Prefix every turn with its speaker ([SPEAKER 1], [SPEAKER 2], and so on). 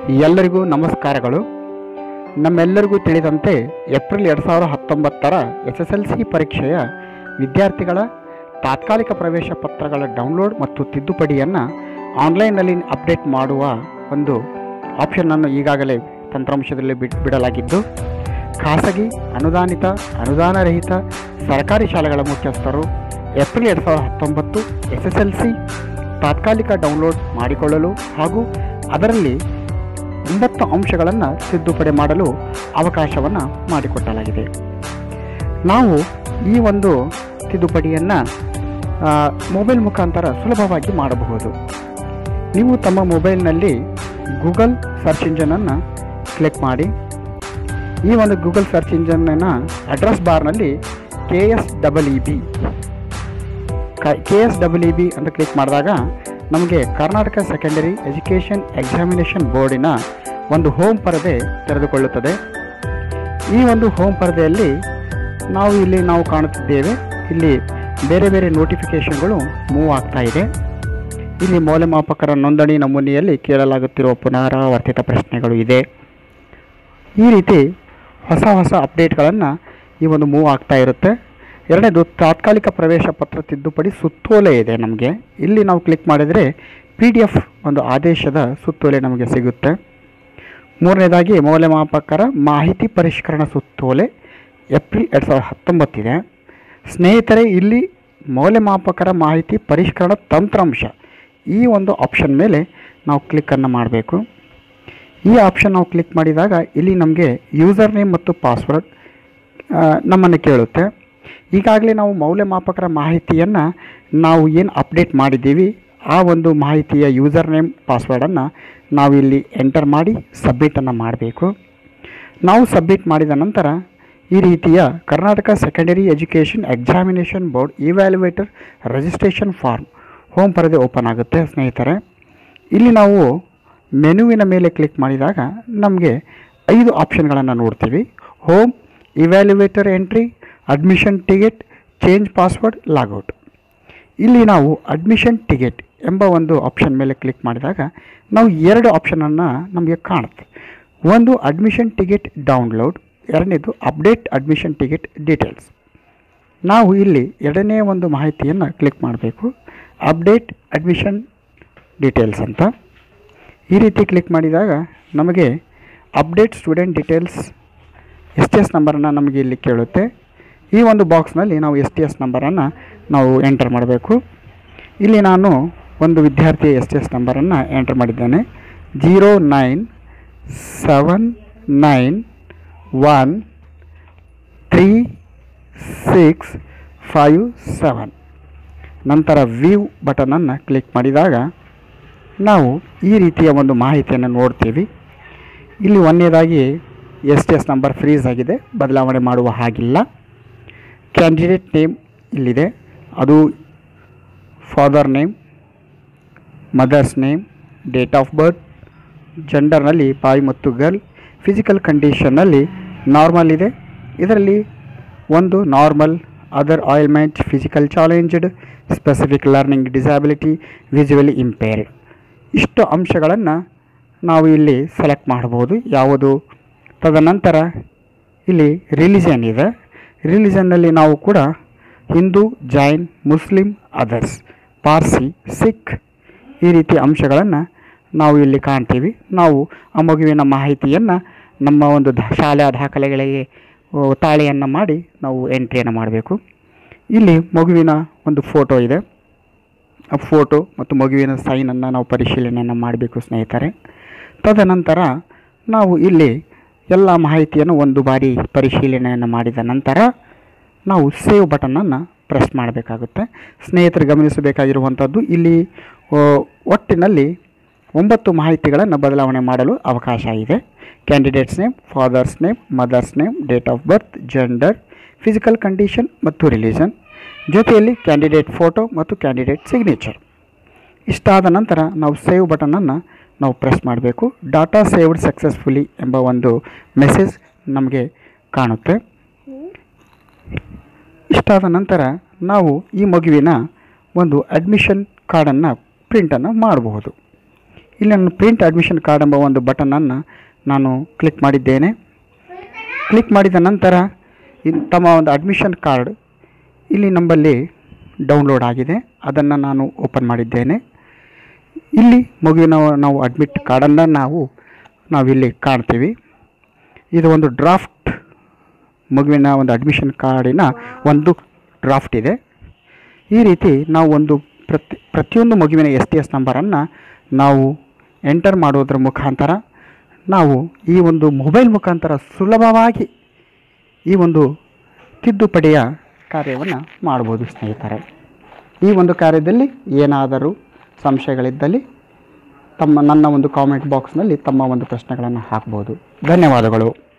[SPEAKER 1] ಎಲ್ಲರಿಗೂ ನಮಸ್ಕಾರಗಳು ನಮ್ಮೆಲ್ಲರಿಗೂ ತಿಳಿದಂತೆ ಏಪ್ರಿಲ್ ಎರಡು ಸಾವಿರದ ಹತ್ತೊಂಬತ್ತರ ಎಸ್ ಎಸ್ ಎಲ್ ಸಿ ಪರೀಕ್ಷೆಯ ವಿದ್ಯಾರ್ಥಿಗಳ ತಾತ್ಕಾಲಿಕ ಪ್ರವೇಶ ಪತ್ರಗಳ ಡೌನ್ಲೋಡ್ ಮತ್ತು ತಿದ್ದುಪಡಿಯನ್ನು ಆನ್ಲೈನ್ನಲ್ಲಿ ಅಪ್ಡೇಟ್ ಮಾಡುವ ಒಂದು ಆಪ್ಷನ್ನನ್ನು ಈಗಾಗಲೇ ತಂತ್ರಾಂಶದಲ್ಲಿ ಬಿಡ್ ಬಿಡಲಾಗಿದ್ದು ಖಾಸಗಿ ಅನುದಾನಿತ ಅನುದಾನರಹಿತ ಸರ್ಕಾರಿ ಶಾಲೆಗಳ ಮುಖ್ಯಸ್ಥರು ಏಪ್ರಿಲ್ ಎರಡು ಸಾವಿರದ ಹತ್ತೊಂಬತ್ತು ಎಸ್ ಎಸ್ ಎಲ್ ಸಿ ತಾತ್ಕಾಲಿಕ ಡೌನ್ಲೋಡ್ ಮಾಡಿಕೊಳ್ಳಲು ಹಾಗೂ ಅದರಲ್ಲಿ ಒಂಬತ್ತು ಅಂಶಗಳನ್ನು ತಿದ್ದುಪಡಿ ಮಾಡಲು ಅವಕಾಶವನ್ನು ಮಾಡಿಕೊಟ್ಟಲಾಗಿದೆ ನಾವು ಈ ಒಂದು ತಿದ್ದುಪಡಿಯನ್ನು ಮೊಬೈಲ್ ಮುಖಾಂತರ ಸುಲಭವಾಗಿ ಮಾಡಬಹುದು ನೀವು ತಮ್ಮ ಮೊಬೈಲ್ನಲ್ಲಿ ಗೂಗಲ್ ಸರ್ಚ್ ಇಂಜನನ್ನು ಕ್ಲಿಕ್ ಮಾಡಿ ಈ ಒಂದು ಗೂಗಲ್ ಸರ್ಚ್ ಇಂಜನ್ನ ಅಡ್ರೆಸ್ ಬಾರ್ನಲ್ಲಿ K S double E B K S double E B ಅಂತ ಕ್ಲಿಕ್ ಮಾಡಿದಾಗ ನಮಗೆ ಕರ್ನಾಟಕ ಸೆಕೆಂಡರಿ ಎಜುಕೇಷನ್ ಎಕ್ಸಾಮಿನೇಷನ್ ಬೋರ್ಡಿನ ಒಂದು ಹೋಮ್ ಪರದೆ ತೆರೆದುಕೊಳ್ಳುತ್ತದೆ ಈ ಒಂದು ಹೋಮ್ ಪರದೆಯಲ್ಲಿ ನಾವು ಇಲ್ಲಿ ನಾವು ಕಾಣುತ್ತಿದ್ದೇವೆ ಇಲ್ಲಿ ಬೇರೆ ಬೇರೆ ನೋಟಿಫಿಕೇಷನ್ಗಳು ಮೂವ್ ಆಗ್ತಾ ಇದೆ ಇಲ್ಲಿ ಮೌಲ್ಯಮಾಪಕರ ನೋಂದಣಿ ನಮೂನೆಯಲ್ಲಿ ಕೇಳಲಾಗುತ್ತಿರುವ ಪುನರಾವರ್ತಿತ ಪ್ರಶ್ನೆಗಳು ಇದೆ ಈ ರೀತಿ ಹೊಸ ಹೊಸ ಅಪ್ಡೇಟ್ಗಳನ್ನು ಈ ಒಂದು ಮೂವ್ ಆಗ್ತಾ ಇರುತ್ತೆ ಎರಡನೇದು ತಾತ್ಕಾಲಿಕ ಪ್ರವೇಶ ಪತ್ರ ತಿದ್ದುಪಡಿ ಸುತ್ತೋಲೆ ಇದೆ ನಮಗೆ ಇಲ್ಲಿ ನಾವು ಕ್ಲಿಕ್ ಮಾಡಿದರೆ ಪಿ ಡಿ ಎಫ್ ಒಂದು ಆದೇಶದ ಸುತ್ತೋಲೆ ನಮಗೆ ಸಿಗುತ್ತೆ ಮೂರನೇದಾಗಿ ಮೌಲ್ಯಮಾಪಕರ ಮಾಹಿತಿ ಪರಿಷ್ಕರಣ ಸುತ್ತೋಲೆ ಏಪ್ರಿಲ್ ಎರಡು ಸಾವಿರದ ಹತ್ತೊಂಬತ್ತಿದೆ ಸ್ನೇಹಿತರೆ ಇಲ್ಲಿ ಮೌಲ್ಯಮಾಪಕರ ಮಾಹಿತಿ ಪರಿಷ್ಕರಣ ತಂತ್ರಾಂಶ ಈ ಒಂದು ಆಪ್ಷನ್ ಮೇಲೆ ನಾವು ಕ್ಲಿಕ್ಕನ್ನು ಮಾಡಬೇಕು ಈ ಆಪ್ಷನ್ ನಾವು ಕ್ಲಿಕ್ ಮಾಡಿದಾಗ ಇಲ್ಲಿ ನಮಗೆ ಯೂಸರ್ ನೇಮ್ ಮತ್ತು ಪಾಸ್ವರ್ಡ್ ನಮ್ಮನ್ನು ಕೇಳುತ್ತೆ ಈಗಾಗಲೇ ನಾವು ಮೌಲ್ಯಮಾಪಕರ ಮಾಹಿತಿಯನ್ನು ನಾವು ಏನು ಅಪ್ಡೇಟ್ ಮಾಡಿದ್ದೀವಿ ಆ ಒಂದು ಮಾಹಿತಿಯ ಯೂಸರ್ ನೇಮ್ ಪಾಸ್ವರ್ಡನ್ನು ನಾವು ಇಲ್ಲಿ ಎಂಟರ್ ಮಾಡಿ ಸಬ್ಮಿಟನ್ನು ಮಾಡಬೇಕು ನಾವು ಸಬ್ಮಿಟ್ ಮಾಡಿದ ನಂತರ ಈ ರೀತಿಯ Karnataka secondary education examination board evaluator registration form home ಪರದೆ ಓಪನ್ ಆಗುತ್ತೆ ಸ್ನೇಹಿತರೆ ಇಲ್ಲಿ ನಾವು ಮೆನುವಿನ ಮೇಲೆ ಕ್ಲಿಕ್ ಮಾಡಿದಾಗ ನಮಗೆ ಐದು ಆಪ್ಷನ್ಗಳನ್ನು ನೋಡ್ತೀವಿ home evaluator entry admission ticket change password logout ಇಲ್ಲಿ ನಾವು ಅಡ್ಮಿಷನ್ ಟಿಕೆಟ್ ಎಂಬ ಒಂದು ಆಪ್ಷನ್ ಮೇಲೆ ಕ್ಲಿಕ್ ಮಾಡಿದಾಗ ನಾವು ಎರಡು ಆಪ್ಷನನ್ನು ನಮಗೆ ಕಾಣುತ್ತೆ ಒಂದು ಅಡ್ಮಿಷನ್ ಟಿಕೆಟ್ ಡೌನ್ಲೋಡ್ ಎರಡನೇದು ಅಪ್ಡೇಟ್ ಅಡ್ಮಿಷನ್ ಟಿಕೆಟ್ ಡೀಟೇಲ್ಸ್ ನಾವು ಇಲ್ಲಿ ಎರಡನೇ ಒಂದು ಮಾಹಿತಿಯನ್ನು ಕ್ಲಿಕ್ ಮಾಡಬೇಕು ಅಪ್ಡೇಟ್ ಅಡ್ಮಿಷನ್ ಡೀಟೇಲ್ಸ್ ಅಂತ ಈ ರೀತಿ ಕ್ಲಿಕ್ ಮಾಡಿದಾಗ ನಮಗೆ update student details S T S ನಂಬರನ್ನು ನಮಗೆ ಇಲ್ಲಿ ಕೇಳುತ್ತೆ ಈ ಒಂದು ಬಾಕ್ಸ್ನಲ್ಲಿ ನಾವು ಎಸ್ ಟಿ ಎಸ್ ನಂಬರನ್ನು ನಾವು ಎಂಟರ್ ಮಾಡಬೇಕು ಇಲ್ಲಿ ನಾನು ಒಂದು ವಿದ್ಯಾರ್ಥಿ ಎಸ್ ಟಿ ಎಸ್ ನಂಬರನ್ನು ಎಂಟರ್ ಮಾಡಿದ್ದೇನೆ zero nine seven nine one three six five seven ನಂತರ ವ್ಯೂ ಬಟನನ್ನು ಕ್ಲಿಕ್ ಮಾಡಿದಾಗ ನಾವು ಈ ರೀತಿಯ ಒಂದು ಮಾಹಿತಿಯನ್ನು ನೋಡ್ತೀವಿ ಇಲ್ಲಿ ಒಂದನೇದಾಗಿ S T S number freeze ಆಗಿದೆ ಬದಲಾವಣೆ ಮಾಡುವ ಹಾಗಿಲ್ಲ ಕ್ಯಾಂಡಿಡೇಟ್ ನೇಮ್ ಇಲ್ಲಿದೆ ಅದು father name mother's name date of birth ಜೆಂಡರ್ನಲ್ಲಿ ಬಾಯ್ ಮತ್ತು ಗರ್ಲ್ ಫಿಸಿಕಲ್ ಕಂಡೀಷನ್ನಲ್ಲಿ ನಾರ್ಮಲ್ ಇದೆ ಇದರಲ್ಲಿ ಒಂದು normal other ailment physical challenged specific learning disability visually impaired ಇಷ್ಟು ಅಂಶಗಳನ್ನು ನಾವು ಇಲ್ಲಿ ಸೆಲೆಕ್ಟ್ ಮಾಡ್ಬೋದು ಯಾವುದು ತದನಂತರ ಇಲ್ಲಿ ರಿಲಿಜನ್ ಇದೆ ರಿಲಿಜನ್ನಲ್ಲಿ ನಾವು ಕೂಡ ಹಿಂದೂ ಜೈನ್ ಮುಸ್ಲಿಂ ಅದರ್ಸ್ ಪಾರ್ಸಿ ಸಿಖ್ ಈ ರೀತಿ ಅಂಶಗಳನ್ನು ನಾವು ಇಲ್ಲಿ ಕಾಣ್ತೀವಿ ನಾವು ಆ ಮಗುವಿನ ಮಾಹಿತಿಯನ್ನು ನಮ್ಮ ಒಂದು ದ ಶಾಲಾ ದಾಖಲೆಗಳಿಗೆ ಓ, ತಾಳೆಯನ್ನು ಮಾಡಿ ನಾವು ಎಂಟ್ರಿಯನ್ನು ಮಾಡಬೇಕು ಇಲ್ಲಿ ಮಗುವಿನ ಒಂದು ಫೋಟೋ ಇದೆ ಆ ಫೋಟೋ ಮತ್ತು ಮಗುವಿನ ಸೈನನ್ನು ನಾವು ಪರಿಶೀಲನೆಯನ್ನು ಮಾಡಬೇಕು ಸ್ನೇಹಿತರೆ ತದನಂತರ ನಾವು ಇಲ್ಲಿ ಎಲ್ಲ ಮಾಹಿತಿಯನ್ನು ಒಂದು ಬಾರಿ ಪರಿಶೀಲನೆಯನ್ನು ಮಾಡಿದ ನಂತರ ನಾವು ಸೇವ್ ಬಟನನ್ನು ಪ್ರೆಸ್ ಮಾಡಬೇಕಾಗುತ್ತೆ ಸ್ನೇಹಿತರು ಗಮನಿಸಬೇಕಾಗಿರುವಂಥದ್ದು ಇಲ್ಲಿ ಆ, ಒಟ್ಟಿನಲ್ಲಿ ಒಂಬತ್ತು ಮಾಹಿತಿಗಳನ್ನು ಬದಲಾವಣೆ ಮಾಡಲು ಅವಕಾಶ ಇದೆ candidate's name father's name mother's name date of birth gender physical condition ಮತ್ತು ರಿಲಿಜನ್ ಜೊತೆಯಲ್ಲಿ ಕ್ಯಾಂಡಿಡೇಟ್ ಫೋಟೋ ಮತ್ತು ಕ್ಯಾಂಡಿಡೇಟ್ ಸಿಗ್ನೇಚರ್ ಇಷ್ಟಾದ ನಂತರ ನಾವು ಸೇವ್ ಬಟನನ್ನು ನಾವು ಪ್ರೆಸ್ ಮಾಡಬೇಕು ಡಾಟಾ ಸೇವ್ಡ್ ಸಕ್ಸಸ್ಫುಲಿ ಎಂಬ ಒಂದು ಮೆಸೇಜ್ ನಮಗೆ ಕಾಣುತ್ತೆ ಇಷ್ಟಾದ ನಂತರ ನಾವು ಈ ಮಗುವಿನ ಒಂದು ಅಡ್ಮಿಷನ್ ಕಾರ್ಡನ್ನು ಪ್ರಿಂಟನ್ನು ಮಾಡಬಹುದು ಇಲ್ಲಿ ನಾನು ಪ್ರಿಂಟ್ ಅಡ್ಮಿಷನ್ ಕಾರ್ಡ್ ಎಂಬ ಒಂದು ಬಟನನ್ನು ನಾನು ಕ್ಲಿಕ್ ಮಾಡಿದ್ದೇನೆ ಕ್ಲಿಕ್ ಮಾಡಿದ ನಂತರ ಇನ್ ತಮ್ಮ ಒಂದು ಅಡ್ಮಿಷನ್ ಕಾರ್ಡ್ ಇಲ್ಲಿ ನಮ್ಮಲ್ಲಿ ಡೌನ್ಲೋಡ್ ಆಗಿದೆ ಅದನ್ನು ನಾನು ಓಪನ್ ಮಾಡಿದ್ದೇನೆ ಇಲ್ಲಿ ಮಗುವಿನ ನಾವು ಅಡ್ಮಿಟ್ ಕಾರ್ಡನ್ನು ನಾವು ನಾವಿಲ್ಲಿ ಕಾಣ್ತೀವಿ ಇದು ಒಂದು ಡ್ರಾಫ್ಟ್ ಮಗುವಿನ ಒಂದು ಅಡ್ಮಿಷನ್ ಕಾರ್ಡಿನ ಒಂದು ಡ್ರಾಫ್ಟ್ ಇದೆ ಈ ರೀತಿ ನಾವು ಒಂದು ಪ್ರತಿ ಪ್ರತಿಯೊಂದು ಮಗುವಿನ ಎಸ್ ಟಿ ಎಸ್ ನಂಬರನ್ನು ನಾವು ಎಂಟರ್ ಮಾಡೋದ್ರ ಮುಖಾಂತರ ನಾವು ಈ ಒಂದು ಮೊಬೈಲ್ ಮುಖಾಂತರ ಸುಲಭವಾಗಿ ಈ ಒಂದು ತಿದ್ದುಪಡಿಯ ಕಾರ್ಯವನ್ನು ಮಾಡ್ಬೋದು ಸ್ನೇಹಿತರೆ ಈ ಒಂದು ಕಾರ್ಯದಲ್ಲಿ ಏನಾದರೂ ಸಂಶಯಗಳಿದ್ದಲ್ಲಿ ತಮ್ಮ ನನ್ನ ಒಂದು ಕಾಮೆಂಟ್ ಬಾಕ್ಸ್ನಲ್ಲಿ ತಮ್ಮ ಒಂದು ಪ್ರಶ್ನೆಗಳನ್ನು ಹಾಕ್ಬೋದು ಧನ್ಯವಾದಗಳು